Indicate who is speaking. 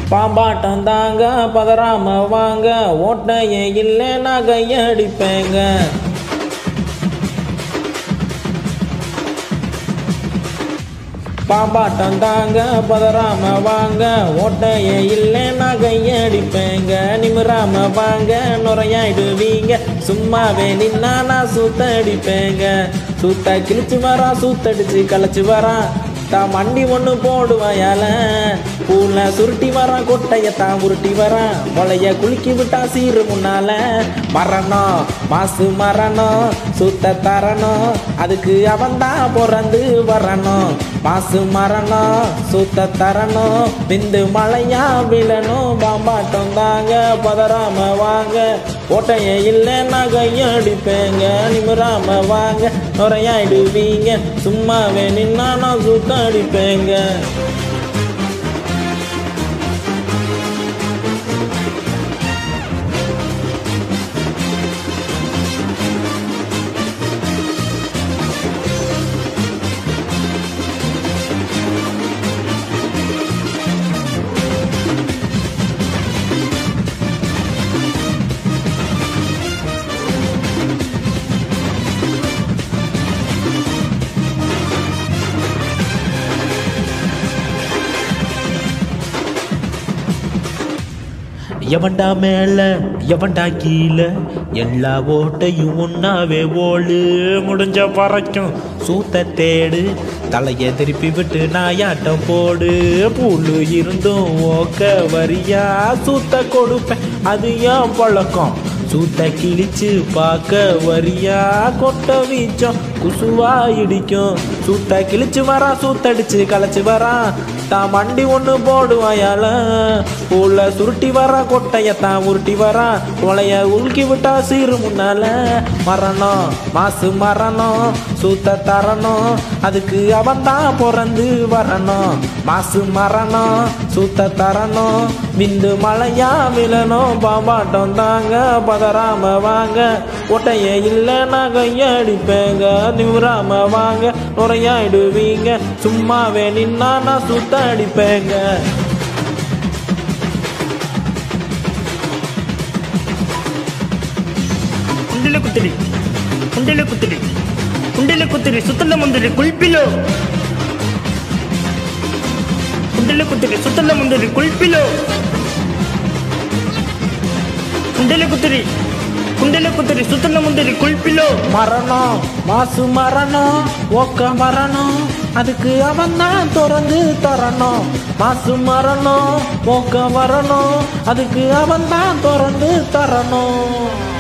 Speaker 1: பாம்பாட்டம் தாங்க பதறாம வாங்க ஓட்டையே இல்லை நான் கையடிப்பேங்க பாம்பாட்டம் தாங்க பதறாம வாங்க ஓட்டையே இல்லை நான் கையடிப்பேங்க நிமிராம வாங்க நுரையாயிடுவீங்க சும்மாவே நின்னா நான் சூத்தடிப்பேங்க சூத்த கிழிச்சு வரான் சூத்தடிச்சு களைச்சு வரான் தான் மண்டி ஒன்று போடுவாயால பூல சுருட்டி வரான் கொட்டைய தான் உருட்டி வரான் முளைய குலுக்கி விட்டா சீரு முன்னால மரணம் மாசு மரணம் சுத்த தரணும் அதுக்கு அவன் தான் பிறந்து வரணும் மாசு மரணம் சுத்த தரணும் பிந்து மழையா விழணும் பாம்பாட்டம் தாங்க பதறாம வாங்க ஓட்டைய இல்லை நான் கையடிப்பேங்க நிமிராம வாங்க நுரையாயிடுவீங்க சும்மாவே நின்னா நான் சுத்த அடிப்பேங்க
Speaker 2: எவன்டா மேல எவன்டா கீழே எல்லா ஓட்டையும் ஒன்னாவே ஓடு முடிஞ்ச வரைக்கும் சூத்த தேடு தலைய திருப்பி விட்டு நாயாட்டம் போடு புல்லு இருந்தும் ஓக்க வரியா சூத்த கொடுப்பேன் அது ஏன் பழக்கம் சூத்த கிழிச்சு பார்க்க வரியா கொட்ட வீச்சம் குசுவா இடிக்கும் சூத்த கிழிச்சு வரான் சூத்தடிச்சு களைச்சு வரான் தான் மண்டி ஒன்று போடுவாயால உள்ள சுருட்டி வரா கொட்டைய தான் உருட்டி வரா உலைய உலுக்கி விட்டா சீரு முன்னால மரணம் மாசு மரணம் சூத்த தரணும் அதுக்கு அவன் தான் பிறந்து வரணும் மாசு மரணம் சூத்த தரணும் விந்து மழையா விழணும் பாம்பாட்டம் தாங்க பதறாம வாங்க ஒட்டைய இல்லை நான் கையடிப்பேங்க நிமிராம வாங்க நுரையாயிடுவீங்க சும்மாவே நின்னா நான் சுத்த அடிப்பேங்க
Speaker 3: குண்டில குத்திரி குண்டில குத்திரி குண்டில குத்திரி சுத்தல முந்திரி குல்பிலோ குண்டில குத்திரி சுத்தல முந்திரி குல்பிலோ குண்டில குத்திரி குண்டில குத்திரி சுத்தல முந்திரி குல்பிலோ
Speaker 1: மரணம் மாசு மரணம் ஒக்க மரணம் அதுக்கு அவன் தான் திறந்து தரணும் மாசு மரணம் ஒக்க வரணும் அதுக்கு அவன் தான் திறந்து தரணும்